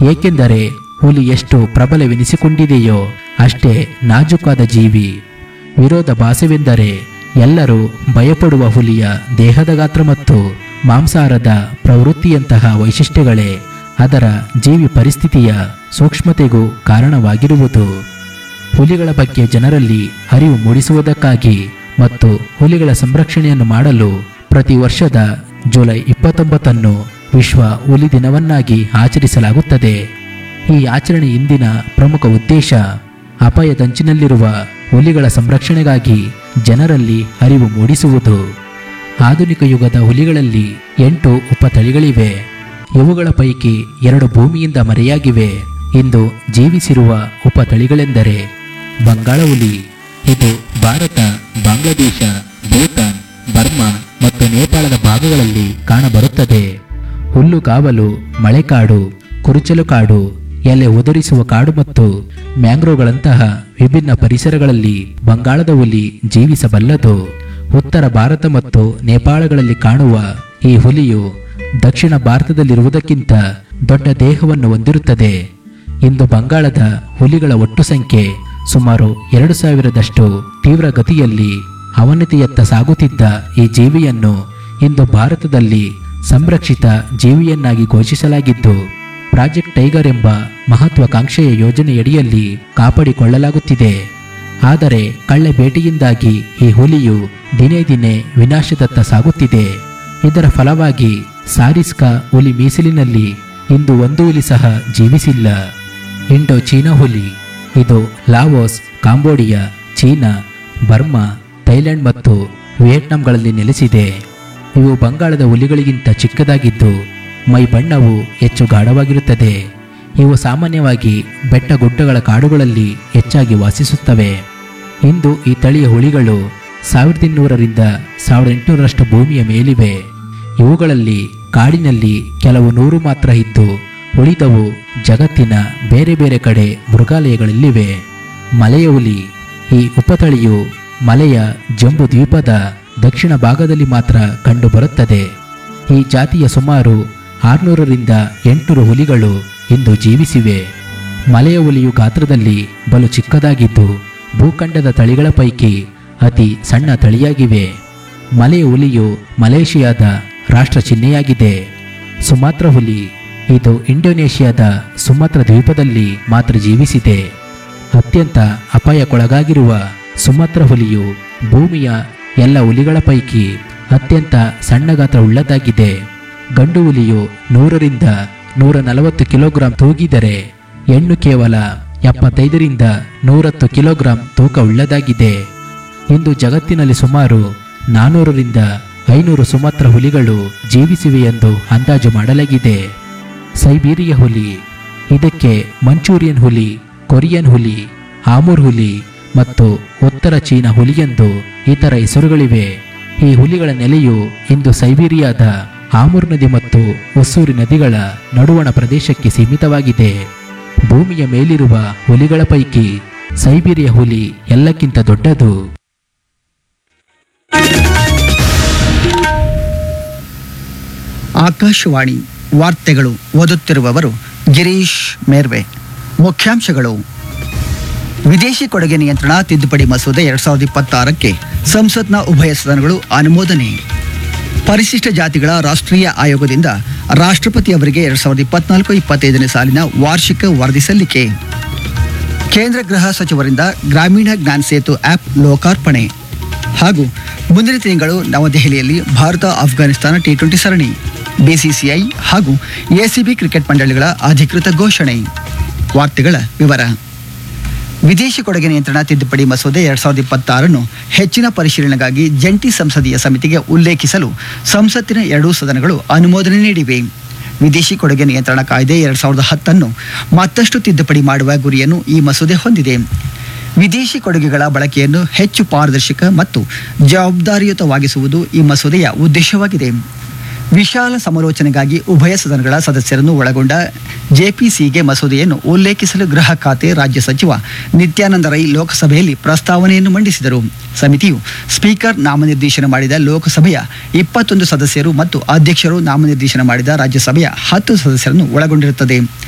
ಏಕೆಂದರೆ ಹುಲಿ ಎಷ್ಟು ಪ್ರಬಲವೆನಿಸಿಕೊಂಡಿದೆಯೋ ಅಷ್ಟೇ ನಾಜೂಕಾದ ಜೀವಿ ವಿರೋಧ ಭಾಸವೆಂದರೆ ಎಲ್ಲರೂ ಭಯಪಡುವ ಹುಲಿಯ ದೇಹದ ಗಾತ್ರ ಮತ್ತು ಮಾಂಸಾಹಾರದ ಪ್ರವೃತ್ತಿಯಂತಹ ವೈಶಿಷ್ಟ್ಯಗಳೇ ಅದರ ಜೀವಿ ಪರಿಸ್ಥಿತಿಯ ಸೂಕ್ಷ್ಮತೆಗೂ ಕಾರಣವಾಗಿರುವುದು ಹುಲಿಗಳ ಬಗ್ಗೆ ಜನರಲ್ಲಿ ಅರಿವು ಮೂಡಿಸುವುದಕ್ಕಾಗಿ ಮತ್ತು ಹುಲಿಗಳ ಸಂರಕ್ಷಣೆಯನ್ನು ಮಾಡಲು ಪ್ರತಿ ವರ್ಷದ ಜುಲೈ ಇಪ್ಪತ್ತೊಂಬತ್ತನ್ನು ವಿಶ್ವ ಹುಲಿ ದಿನವನ್ನಾಗಿ ಆಚರಿಸಲಾಗುತ್ತದೆ ಈ ಆಚರಣೆ ಇಂದಿನ ಪ್ರಮುಖ ಉದ್ದೇಶ ಅಪಾಯದಂಚಿನಲ್ಲಿರುವ ಹುಲಿಗಳ ಸಂರಕ್ಷಣೆಗಾಗಿ ಜನರಲ್ಲಿ ಅರಿವು ಮೂಡಿಸುವುದು ಆಧುನಿಕ ಯುಗದ ಹುಲಿಗಳಲ್ಲಿ ಎಂಟು ಉಪತಳಿಗಳಿವೆ ಇವುಗಳ ಪೈಕಿ ಎರಡು ಭೂಮಿಯಿಂದ ಮರೆಯಾಗಿವೆ ಇಂದು ಜೀವಿಸಿರುವ ಉಪತಳಿಗಳೆಂದರೆ ಬಂಗಾಳ ಹುಲಿ ಇದು ಭಾರತ ಬಾಂಗ್ಲಾದೇಶ ಭೂತಾನ್ ಬರ್ಮಾ ಮತ್ತು ನೇಪಾಳದ ಭಾಗಗಳಲ್ಲಿ ಕಾಣಬರುತ್ತದೆ ಹುಲ್ಲುಗಾವಲು ಮಳೆಕಾಡು ಕುರುಚಲು ಕಾಡು ಎಲೆ ಉದುರಿಸುವ ಕಾಡು ಮತ್ತು ಮ್ಯಾಂಗ್ರೋವ್ಗಳಂತಹ ವಿಭಿನ್ನ ಪರಿಸರಗಳಲ್ಲಿ ಬಂಗಾಳದ ಹುಲಿ ಜೀವಿಸಬಲ್ಲದು ಉತ್ತರ ಭಾರತ ಮತ್ತು ನೇಪಾಳಗಳಲ್ಲಿ ಕಾಣುವ ಈ ಹುಲಿಯು ದಕ್ಷಿಣ ಭಾರತದಲ್ಲಿರುವುದಕ್ಕಿಂತ ದೊಡ್ಡ ದೇಹವನ್ನು ಹೊಂದಿರುತ್ತದೆ ಇಂದು ಬಂಗಾಳದ ಹುಲಿಗಳ ಒಟ್ಟು ಸಂಖ್ಯೆ ಸುಮಾರು ಎರಡು ಸಾವಿರದಷ್ಟು ತೀವ್ರ ಗತಿಯಲ್ಲಿ ಅವನತಿಯತ್ತ ಸಾಗುತ್ತಿದ್ದ ಈ ಜೀವಿಯನ್ನು ಇಂದು ಭಾರತದಲ್ಲಿ ಸಂರಕ್ಷಿತ ಜೀವಿಯನ್ನಾಗಿ ಘೋಷಿಸಲಾಗಿದ್ದು ಪ್ರಾಜೆಕ್ಟ್ ಟೈಗರ್ ಎಂಬ ಮಹತ್ವಾಕಾಂಕ್ಷೆಯ ಯೋಜನೆಯಡಿಯಲ್ಲಿ ಕಾಪಾಡಿಕೊಳ್ಳಲಾಗುತ್ತಿದೆ ಆದರೆ ಕಳ್ಳೆ ಬೇಟೆಯಿಂದಾಗಿ ಈ ಹುಲಿಯು ದಿನೇ ದಿನೇ ವಿನಾಶದತ್ತ ಸಾಗುತ್ತಿದೆ ಇದರ ಫಲವಾಗಿ ಸಾರಿಸ್ಕಾ ಹುಲಿ ಮೀಸಲಿನಲ್ಲಿ ಇಂದು ಒಂದು ಹುಲಿ ಸಹ ಜೀವಿಸಿಲ್ಲ ಇಂಡೋ ಚೀನಾ ಹುಲಿ ಇದು Laos Cambodia China Burma Thailand ಮತ್ತು ವಿಯೆಟ್ನಾಂಗಳಲ್ಲಿ ನೆಲೆಸಿದೆ ಇವು ಬಂಗಾಳದ ಹುಲಿಗಳಿಗಿಂತ ಚಿಕ್ಕದಾಗಿದ್ದು ಮೈ ಬಣ್ಣವು ಹೆಚ್ಚು ಗಾಢವಾಗಿರುತ್ತದೆ ಇವು ಸಾಮಾನ್ಯವಾಗಿ ಬೆಟ್ಟ ಗುಡ್ಡಗಳ ಕಾಡುಗಳಲ್ಲಿ ಹೆಚ್ಚಾಗಿ ವಾಸಿಸುತ್ತವೆ ಇಂದು ಈ ತಳಿಯ ಹುಲಿಗಳು ಸಾವಿರದ ಇನ್ನೂರರಿಂದ ಸಾವಿರದ ಎಂಟುನೂರರಷ್ಟು ಭೂಮಿಯ ಮೇಲಿವೆ ಇವುಗಳಲ್ಲಿ ಕಾಡಿನಲ್ಲಿ ಕೆಲವು ನೂರು ಮಾತ್ರ ಇದ್ದು ಉಳಿದವು ಜಗತ್ತಿನ ಬೇರೆ ಬೇರೆ ಕಡೆ ಮೃಗಾಲಯಗಳಲ್ಲಿವೆ ಮಲೆಯ ಹುಲಿ ಈ ಉಪತಳಿಯು ಮಲೆಯ ಜಂಬು ದ್ವೀಪದ ದಕ್ಷಿಣ ಭಾಗದಲ್ಲಿ ಮಾತ್ರ ಕಂಡುಬರುತ್ತದೆ ಈ ಜಾತಿಯ ಸುಮಾರು ಆರುನೂರರಿಂದ ಎಂಟುನೂರು ಹುಲಿಗಳು ಇಂದು ಜೀವಿಸಿವೆ ಮಲೆಯ ಹುಲಿಯು ಗಾತ್ರದಲ್ಲಿ ಬಲು ಚಿಕ್ಕದಾಗಿದ್ದು ಭೂಖಂಡದ ತಳಿಗಳ ಪೈಕಿ ಅತಿ ಸಣ್ಣ ತಳಿಯಾಗಿವೆ ಮಲೆಯ ಹುಲಿಯು ಮಲೇಷಿಯಾದ ರಾಷ್ಟ್ರ ಚಿಹ್ನೆಯಾಗಿದೆ ಸುಮಾತ್ರ ಹುಲಿ ಇದು ಇಂಡೋನೇಷ್ಯಾದ ಸುಮಾತ್ರ ದ್ವೀಪದಲ್ಲಿ ಮಾತ್ರ ಜೀವಿಸಿದೆ ಅತ್ಯಂತ ಅಪಾಯಕ್ಕೊಳಗಾಗಿರುವ ಸುಮಾತ್ರ ಹುಲಿಯು ಭೂಮಿಯ ಎಲ್ಲ ಹುಲಿಗಳ ಪೈಕಿ ಅತ್ಯಂತ ಸಣ್ಣ ಗಾತ್ರ ಉಳ್ಳದಾಗಿದೆ ಗಂಡು ಹುಲಿಯು ನೂರರಿಂದ ನೂರ ನಲವತ್ತು ಕಿಲೋಗ್ರಾಂ ತೂಗಿದರೆ ಹೆಣ್ಣು ಕೇವಲ ಎಪ್ಪತ್ತೈದರಿಂದ ನೂರತ್ತು ಕಿಲೋಗ್ರಾಂ ತೂಕ ಉಳ್ಳದಾಗಿದೆ ಇಂದು ಜಗತ್ತಿನಲ್ಲಿ ಸುಮಾರು ನಾನ್ನೂರರಿಂದ ಐನೂರು ಸುಮಾತ್ರ ಹುಲಿಗಳು ಜೀವಿಸಿವೆ ಎಂದು ಅಂದಾಜು ಮಾಡಲಾಗಿದೆ ಸೈಬೀರಿಯ ಹುಲಿ ಇದಕ್ಕೆ ಮಂಚೂರಿಯನ್ ಹುಲಿ ಕೊರಿಯನ್ ಹುಲಿ ಆಮೂರ್ ಹುಲಿ ಮತ್ತು ಉತ್ತರ ಚೀನಾ ಹುಲಿ ಎಂದು ಇತರ ಹೆಸರುಗಳಿವೆ ಈ ಹುಲಿಗಳ ನೆಲೆಯು ಇಂದು ಸೈಬೀರಿಯಾದ ಆಮೂರ್ ನದಿ ಮತ್ತು ಒಸ್ಸೂರಿ ನದಿಗಳ ನಡುವಣ ಪ್ರದೇಶಕ್ಕೆ ಸೀಮಿತವಾಗಿದೆ ಭೂಮಿಯ ಮೇಲಿರುವ ಹುಲಿಗಳ ಪೈಕಿ ಸೈಬೀರಿಯ ಹುಲಿ ಎಲ್ಲಕ್ಕಿಂತ ದೊಡ್ಡದು ಆಕಾಶವಾಣಿ ವಾರ್ತೆಗಳು ಓದುತ್ತಿರುವವರು ಗಿರೀಶ್ ಮೇರ್ವೆ ಮುಖ್ಯಾಂಶಗಳು ವಿದೇಶಿ ಕೊಡುಗೆ ನಿಯಂತ್ರಣ ತಿದ್ದುಪಡಿ ಮಸೂದೆ ಎರಡ್ ಸಾವಿರದ ಇಪ್ಪತ್ತಾರಕ್ಕೆ ಸಂಸತ್ನ ಉಭಯ ಸದನಗಳು ಅನುಮೋದನೆ ಪರಿಶಿಷ್ಟ ಜಾತಿಗಳ ರಾಷ್ಟ್ರೀಯ ಆಯೋಗದಿಂದ ರಾಷ್ಟ್ರಪತಿ ಅವರಿಗೆ ಎರಡ್ ಸಾವಿರದ ಇಪ್ಪತ್ನಾಲ್ಕು ಇಪ್ಪತ್ತೈದನೇ ಸಾಲಿನ ವಾರ್ಷಿಕ ವರದಿ ಸಲ್ಲಿಕೆ ಕೇಂದ್ರ ಗೃಹ ಸಚಿವರಿಂದ ಗ್ರಾಮೀಣ ಜ್ಞಾನ ಸೇತು ಆಪ್ ಲೋಕಾರ್ಪಣೆ ಹಾಗೂ ಮುಂದಿನ ತಿಂಗಳು ನವದೆಹಲಿಯಲ್ಲಿ ಭಾರತ ಆಫ್ಘಾನಿಸ್ತಾನ ಟಿ ಟ್ವೆಂಟಿ ಸರಣಿ ಬಿಸಿಸಿಐ ಹಾಗೂ ಎಸಿಬಿ ಕ್ರಿಕೆಟ್ ಮಂಡಳಿಗಳ ಅಧಿಕೃತ ಘೋಷಣೆ ವಾರ್ತೆಗಳ ವಿವರ ವಿದೇಶಿ ಕೊಡುಗೆ ನಿಯಂತ್ರಣ ತಿದ್ದುಪಡಿ ಮಸೂದೆ ಎರಡ್ ಸಾವಿರದ ಇಪ್ಪತ್ತಾರನ್ನು ಹೆಚ್ಚಿನ ಪರಿಶೀಲನೆಗಾಗಿ ಜಂಟಿ ಸಂಸದೀಯ ಸಮಿತಿಗೆ ಉಲ್ಲೇಖಿಸಲು ಸಂಸತ್ತಿನ ಎರಡೂ ಸದನಗಳು ಅನುಮೋದನೆ ನೀಡಿವೆ ವಿದೇಶಿ ಕೊಡುಗೆ ನಿಯಂತ್ರಣ ಕಾಯ್ದೆ ಎರಡ್ ಸಾವಿರದ ಹತ್ತನ್ನು ಮತ್ತಷ್ಟು ತಿದ್ದುಪಡಿ ಮಾಡುವ ಗುರಿಯನ್ನು ಈ ಮಸೂದೆ ಹೊಂದಿದೆ ವಿದೇಶಿ ಕೊಡುಗೆಗಳ ಬಳಕೆಯನ್ನು ಹೆಚ್ಚು ಪಾರದರ್ಶಕ ಮತ್ತು ಜವಾಬ್ದಾರಿಯುತವಾಗಿಸುವುದು ಈ ಮಸೂದೆಯ ಉದ್ದೇಶವಾಗಿದೆ ವಿಶಾಲ ಸಮಾಲೋಚನೆಗಾಗಿ ಉಭಯ ಸದನಗಳ ಸದಸ್ಯರನ್ನು ಒಳಗೊಂಡ ಜೆಪಿಸಿಗೆ ಮಸೂದೆಯನ್ನು ಉಲ್ಲೇಖಿಸಲು ಗೃಹ ಖಾತೆ ರಾಜ್ಯ ಸಚಿವ ನಿತ್ಯಾನಂದ ರೈ ಲೋಕಸಭೆಯಲ್ಲಿ ಪ್ರಸ್ತಾವನೆಯನ್ನು ಮಂಡಿಸಿದರು ಸಮಿತಿಯು ಸ್ಪೀಕರ್ ನಾಮನಿರ್ದೇಶನ ಮಾಡಿದ ಲೋಕಸಭೆಯ ಇಪ್ಪತ್ತೊಂದು ಸದಸ್ಯರು ಮತ್ತು ಅಧ್ಯಕ್ಷರು ನಾಮನಿರ್ದೇಶನ ಮಾಡಿದ ರಾಜ್ಯಸಭೆಯ ಹತ್ತು ಸದಸ್ಯರನ್ನು ಒಳಗೊಂಡಿರುತ್ತದೆ